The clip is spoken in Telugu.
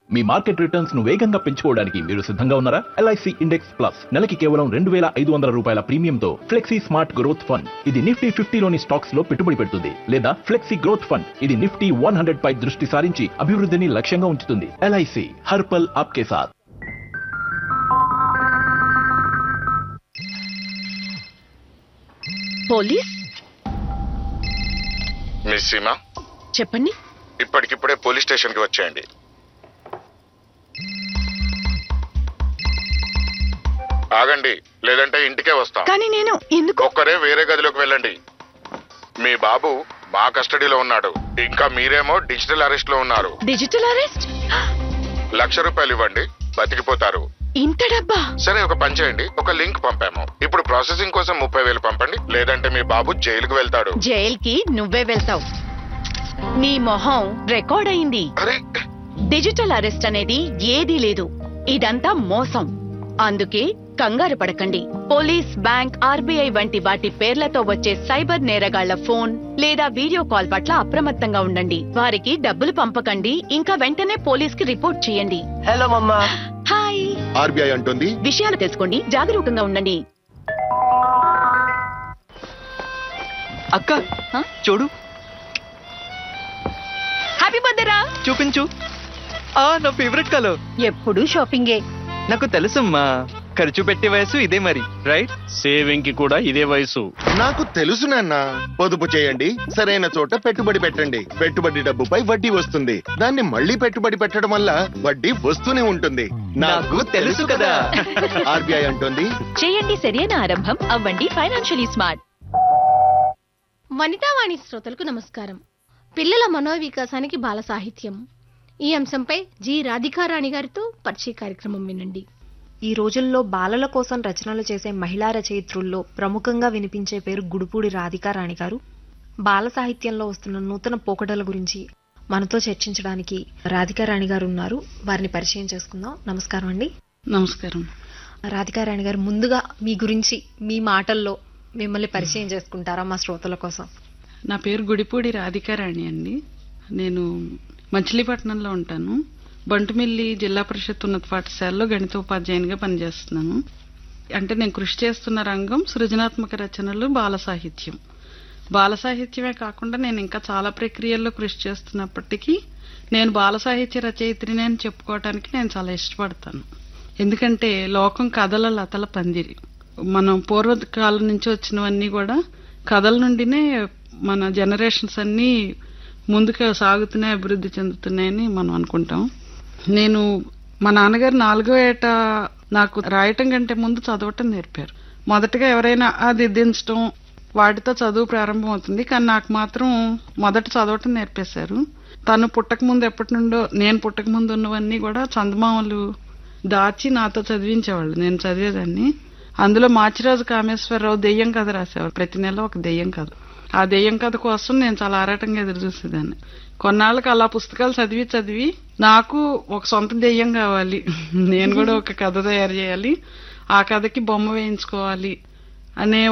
మీ మార్కెట్ రిటర్న్స్ ను వేగంగా పెంచుకోవడానికి మీరు సిద్ధంగా ఉన్నారా ఎల్ఐసి ఇండెక్స్ ప్లస్ నెలకి కేవలం రెండు వేల ఐదు వందల రూపాయల ప్రీమియంతో ఫ్లెక్సీ స్మార్ట్ గ్రోత్ ఫండ్ ఇది నిఫ్టీ ఫిఫ్టీలోని స్టాక్స్ లో పెట్టుబడి పెడుతుంది లేదా ఫ్లెక్సీ గ్రోత్ ఫండ్ ఇది నిఫ్టీ వన్ హండ్రెడ్ పై దృష్టి సారించి అభివృద్ధిని లక్ష్యంగా ఉంచుతుంది ఎల్ఐసి హర్పల్ ఆప్కే సాథ్ పోలీస్ మిస్ సీమా చెప్పండి ఇప్పటికిప్పుడే పోలీస్ స్టేషన్ కి వచ్చేయండి ఆగండి లేదంటే ఇంటికే వస్తాం కానీ నేను ఎందుకు ఒక్కరే వేరే గదిలోకి వెళ్ళండి మీ బాబు మా కస్టడీలో ఉన్నాడు ఇంకా మీరేమో డిజిటల్ అరెస్ట్ లో ఉన్నారు డిజిటల్ అరెస్ట్ లక్ష రూపాయలు ఇవ్వండి బతికిపోతారు ఇంత డబ్బా సరే ఒక పని చేయండి ఒక లింక్ పంపాము ఇప్పుడు ప్రాసెసింగ్ కోసం ముప్పై వేలు పంపండి లేదంటే మీ బాబు జైలుకు వెళ్తాడు జైల్కి నువ్వే వెళ్తావు నీ మొహం రికార్డ్ అయింది అరే డిజిటల్ అరెస్ట్ అనేది ఏదీ లేదు ఇదంతా మోసం అందుకే కంగారు పడకండి పోలీస్ బ్యాంక్ ఆర్బీఐ వంటి వాటి పేర్లతో వచ్చే సైబర్ నేరగాళ్ల ఫోన్ లేదా వీడియో కాల్ పట్ల అప్రమత్తంగా ఉండండి వారికి డబ్బులు పంపకండి ఇంకా వెంటనే పోలీస్ కి రిపోర్ట్ చేయండి హలో మమ్మా హాయ్ ఆర్బీఐ అంటుంది విషయాలు తెలుసుకోండి జాగరూకంగా ఉండండి అక్క హ? చూడు హ్యాపీ బర్త్డేరా చూపించు ఆ నా ఫేవరెట్ కలర్ ఎప్పుడు షాపింగే నాకు తెలుసమ్మా ఖర్చు పెట్టే వయసు ఇదే మరి రైట్ సేవింగ్ కి కూడా ఇదే వయసు నాకు తెలుసు నాన్న పొదుపు చేయండి సరైన చోట పెట్టుబడి పెట్టండి పెట్టుబడి డబ్బుపై వడ్డీ వస్తుంది దాన్ని మళ్ళీ పెట్టుబడి పెట్టడం వల్ల వడ్డీ వస్తూనే ఉంటుంది నాకు తెలుసు కదా. ఆర్బీఐ అంటుంది చేయండి సరైన ఆరంభం అవ్వండి ఫైనాన్షియలీ స్మార్ట్ వనితావాణి శ్రోతలకు నమస్కారం పిల్లల మనోవికాసానికి బాల సాహిత్యం ఈ అంశంపై జి రాధికారాణి గారితో పరిచయ కార్యక్రమం వినండి ఈ రోజుల్లో బాలల కోసం రచనలు చేసే మహిళా రచయిత్రుల్లో ప్రముఖంగా వినిపించే పేరు గుడుపూడి రాధికా రాణి గారు బాల సాహిత్యంలో వస్తున్న నూతన పోకడల గురించి మనతో చర్చించడానికి రాధికా రాణి గారు ఉన్నారు వారిని పరిచయం చేసుకుందాం నమస్కారం అండి నమస్కారం రాధికా రాణి గారు ముందుగా మీ గురించి మీ మాటల్లో మిమ్మల్ని పరిచయం చేసుకుంటారా మా శ్రోతల కోసం నా పేరు గుడిపూడి రాధికారాణి అండి నేను మచిలీపట్నంలో ఉంటాను బంటుమిల్లి జిల్లా పరిషత్ ఉన్నత పాఠశాలలో గణిత ఉపాధ్యాయునిగా పనిచేస్తున్నాను అంటే నేను కృషి చేస్తున్న రంగం సృజనాత్మక రచనలు బాల సాహిత్యం బాల సాహిత్యమే కాకుండా నేను ఇంకా చాలా ప్రక్రియల్లో కృషి చేస్తున్నప్పటికీ నేను బాల సాహిత్య రచయిత్రిని అని చెప్పుకోవడానికి నేను చాలా ఇష్టపడతాను ఎందుకంటే లోకం కథల లతల పందిరి మనం పూర్వకాలం నుంచి వచ్చినవన్నీ కూడా కథల నుండినే మన జనరేషన్స్ అన్నీ ముందుకు సాగుతున్నాయి అభివృద్ధి చెందుతున్నాయని మనం అనుకుంటాం నేను మా నాన్నగారు నాలుగో ఏట నాకు రాయటం కంటే ముందు చదవటం నేర్పారు మొదటగా ఎవరైనా అది దించడం వాటితో చదువు ప్రారంభం అవుతుంది కానీ నాకు మాత్రం మొదట చదవటం నేర్పేశారు తను పుట్టక ముందు ఎప్పటి నుండో నేను పుట్టక ముందు ఉన్నవన్నీ కూడా చందమామలు దాచి నాతో చదివించేవాళ్ళు నేను చదివేదాన్ని అందులో మాచిరాజు కామేశ్వరరావు దెయ్యం కథ రాసేవారు ప్రతి నెల ఒక దెయ్యం కథ ఆ దెయ్యం కథ కోసం నేను చాలా ఆరాటంగా ఎదురు చూసేదాన్ని కొన్నాళ్ళకి అలా పుస్తకాలు చదివి చదివి నాకు ఒక సొంత దెయ్యం కావాలి నేను కూడా ఒక కథ తయారు చేయాలి ఆ కథకి బొమ్మ వేయించుకోవాలి అనే